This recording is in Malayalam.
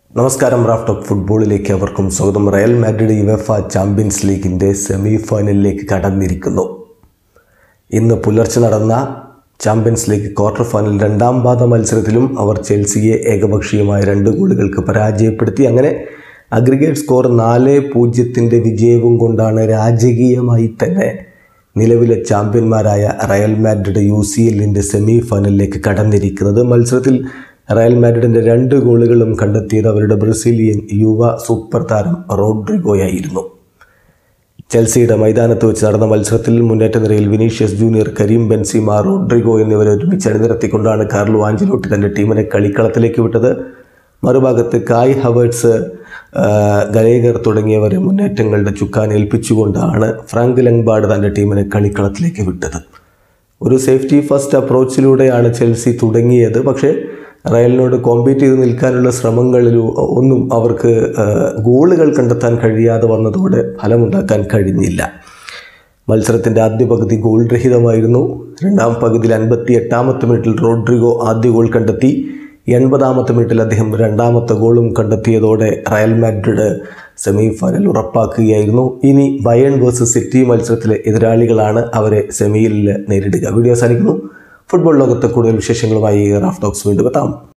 നമസ്കാരം റാഫ്റ്റ് ഓഫ് ഫുട്ബോളിലേക്ക് അവർക്കും സ്വാഗതം റയൽ മാഡ്രിഡ് യുവഫ ചാമ്പ്യൻസ് ലീഗിൻ്റെ സെമി ഫൈനലിലേക്ക് കടന്നിരിക്കുന്നു ഇന്ന് പുലർച്ചെ നടന്ന ചാമ്പ്യൻസ് ലീഗ് ക്വാർട്ടർ ഫൈനൽ രണ്ടാം പാദ മത്സരത്തിലും അവർ ചെൽസിയെ ഏകപക്ഷീയമായ രണ്ട് ഗോളുകൾക്ക് പരാജയപ്പെടുത്തി അങ്ങനെ അഗ്രിഗേറ്റ് സ്കോർ നാല് പൂജ്യത്തിൻ്റെ വിജയവും കൊണ്ടാണ് രാജകീയമായി തന്നെ നിലവിലെ ചാമ്പ്യന്മാരായ റയൽ മാഡ്രിഡ് യു സി എല്ലിൻ്റെ സെമി ഫൈനലിലേക്ക് കടന്നിരിക്കുന്നത് മത്സരത്തിൽ റയൽ മാഡ്രിഡിൻ്റെ രണ്ട് ഗോളുകളും കണ്ടെത്തിയത് അവരുടെ ബ്രസീലിയൻ യുവ സൂപ്പർ താരം റോഡ്രിഗോയായിരുന്നു ചെൽസിയുടെ മൈതാനത്ത് വെച്ച് നടന്ന മത്സരത്തിൽ മുന്നേറ്റ നിരയിൽ Vinicius Junior Karim Benzema Rodrigo എന്നിവരെ ഒരുമിച്ച് അണിനിരത്തിക്കൊണ്ടാണ് കാർലോ ആഞ്ചലോട്ടി തൻ്റെ ടീമിനെ കളിക്കളത്തിലേക്ക് വിട്ടത് മറുഭാഗത്ത് കായ് ഹവേർട്സ് ഗലേഗർ തുടങ്ങിയവരെ മുന്നേറ്റങ്ങളുടെ ചുക്കാൻ ഏൽപ്പിച്ചുകൊണ്ടാണ് ഫ്രാങ്ക് ലംഗ്ബാർഡ് തൻ്റെ ടീമിനെ കളിക്കളത്തിലേക്ക് വിട്ടത് ഒരു സേഫ്റ്റി ഫസ്റ്റ് അപ്രോച്ചിലൂടെയാണ് ചെൽസി തുടങ്ങിയത് പക്ഷേ റയലിനോട് കോമ്പീറ്റ് ചെയ്ത് നിൽക്കാനുള്ള ശ്രമങ്ങളിൽ ഒന്നും അവർക്ക് ആ, ഗോളുകൾ കണ്ടെത്താൻ കഴിയാതെ വന്നതോടെ ഫലമുണ്ടാക്കാൻ കഴിഞ്ഞില്ല മത്സരത്തിൻ്റെ ആദ്യ പകുതി ഗോൾ രഹിതമായിരുന്നു രണ്ടാം പകുതിയിൽ അൻപത്തി എട്ടാമത്തെ മിനിറ്റിൽ റോഡ്രിഗോ ആദ്യ ഗോൾ കണ്ടെത്തി എൺപതാമത്തെ മിനിറ്റിൽ അദ്ദേഹം രണ്ടാമത്തെ ഗോളും കണ്ടെത്തിയതോടെ റയൽ മാഡ്രിഡ് സെമി ഫൈനൽ ഉറപ്പാക്കുകയായിരുന്നു ഇനി ബയൺ വേഴ്സസ് സിറ്റി മത്സരത്തിലെ എതിരാളികളാണ് അവരെ സെമിയിൽ നേരിടുക വീഡിയോ അവസാനിക്കുന്നു ഫുട്ബോൾ ലോകത്തെ കൂടുതൽ വിശേഷങ്ങളുമായി റാഫ് ടോക്സ് വീണ്ടും എത്താം